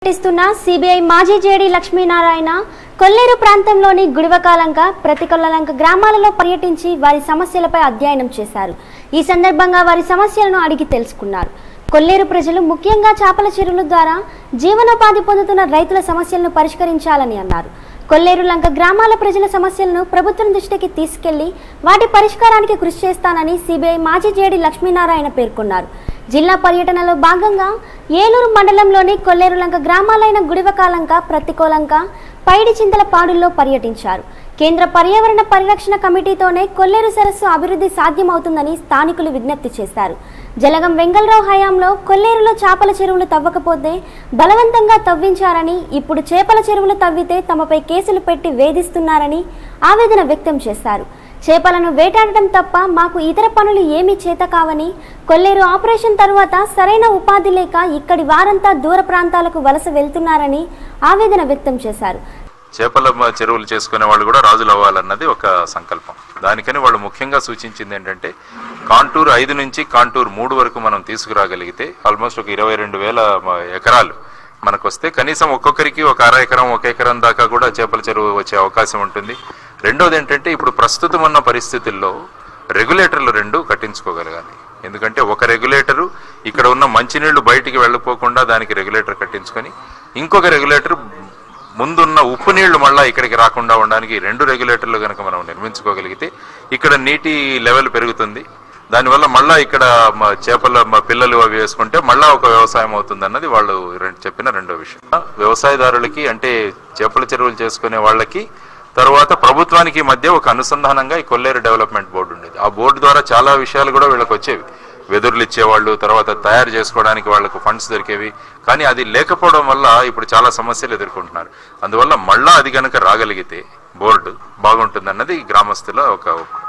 పర్యటిస్తున్న సిబిఐ మాజీ జేడీ లక్ష్మీనారాయణ కొల్లేరు ప్రాంతంలోని గుడివకాలంక ప్రతికొల్లలంక గ్రామాలలో పర్యటించి వారి సమస్యలపై అధ్యయనం చేశారు ఈ సందర్భంగా వారి సమస్యలను అడిగి తెలుసుకున్నారు కొల్లేరు ప్రజలు ముఖ్యంగా చేపల చెరువుల ద్వారా జీవనోపాధి పొందుతున్న రైతుల సమస్యలను పరిష్కరించాలని అన్నారు కొల్లేరు లంక గ్రామాల ప్రజల సమస్యలను ప్రభుత్వం దృష్టికి తీసుకెళ్లి వాటి పరిష్కారానికి కృషి చేస్తానని సిబిఐ మాజీ జేడీ లక్ష్మీనారాయణ పేర్కొన్నారు జిల్లా పర్యటనలో భాగంగా ఏలూరు మండలంలోని కొల్లేరులంక గ్రామాలైన గుడివకాలంక ప్రతికోలంక పైడి చింతల పాడుల్లో పర్యటించారు కేంద్ర పర్యావరణ పరిరక్షణ కమిటీతోనే కొల్లేరు సరస్సు అభివృద్ధి సాధ్యమవుతుందని స్థానికులు విజ్ఞప్తి చేశారు జలగం వెంగళరావు హయాంలో కొల్లేరులో చేపల చెరువులు తవ్వకపోతే బలవంతంగా తవ్వించారని ఇప్పుడు చేపల చెరువులు తవ్వితే తమపై కేసులు పెట్టి వేధిస్తున్నారని ఆవేదన వ్యక్తం చేశారు చేపలను వేటాడటం తప్ప మాకు ఇతర పనులు ఏమీ చేత కావని కొల్లేరు ఆపరేషన్ తరువాత సరైన ఉపాధి లేక ఇక్కడి వారంతా దూర ప్రాంతాలకు వలస వెళ్తున్నారని ఆవేదన వ్యక్తం చేశారు చేపల మ- చెరువులు చేసుకునే వాళ్ళు కూడా రాజులు అవ్వాలన్నది ఒక సంకల్పం దానికని వాళ్ళు ముఖ్యంగా సూచించింది ఏంటంటే కాంటూర్ ఐదు నుంచి కాంటూర్ మూడు వరకు మనం తీసుకురాగలిగితే ఆల్మోస్ట్ ఒక ఇరవై రెండు వేల మ- ఎకరాలు మనకు వస్తే కనీసం ఒక్కొక్కరికి ఒక అర ఎకరం ఒక ఎకరం దాకా కూడా చేపల చెరువు వచ్చే అవకాశం ఉంటుంది రెండోది ఏంటంటే ఇప్పుడు ప్రస్తుతం ఉన్న పరిస్థితుల్లో రెగ్యులేటర్లు రెండు కట్టించుకోగలగాలి ఎందుకంటే ఒక రెగ్యులేటరు ఇక్కడ ఉన్న మంచినీళ్లు బయటికి వెళ్ళిపోకుండా దానికి రెగ్యులేటర్ కట్టించుకొని ఇంకొక రెగ్యులేటర్ ముందున్న ఉప్పు నీళ్లు మళ్ళా ఇక్కడికి రాకుండా ఉండడానికి రెండు రెగ్యులేటర్లు కనుక మనం నిర్మించుకోగలిగితే ఇక్కడ నీటి లెవెల్ పెరుగుతుంది దానివల్ల మళ్ళా ఇక్కడ మ చేపల మ పిల్లలు అవి వేసుకుంటే మళ్ళా ఒక వ్యవసాయం అవుతుంది అన్నది వాళ్ళు రెం- చెప్పిన రెండో విషయం వ్యవసాయదారులకి అంటే చేపల చెరువులు చేసుకునే వాళ్ళకి తర్వాత ప్రభుత్వానికి మధ్య ఒక అనుసంధానంగా ఈ కొల్లేరు డెవలప్మెంట్ బోర్డు ఉండేది ఆ బోర్డు ద్వారా చాలా విషయాలు కూడా వీళ్ళకి వచ్చేవి వెదురులు ఇచ్చేవాళ్ళు తర్వాత తయారు చేసుకోవడానికి వాళ్ళకు ఫండ్స్ దొరికేవి కానీ అది లేకపోవడం వల్ల ఇప్పుడు చాలా సమస్యలు ఎదుర్కొంటున్నారు అందువల్ల మళ్ళా అది కనుక రాగలిగితే బోర్డు బాగుంటుందన్నది గ్రామస్తుల ఒక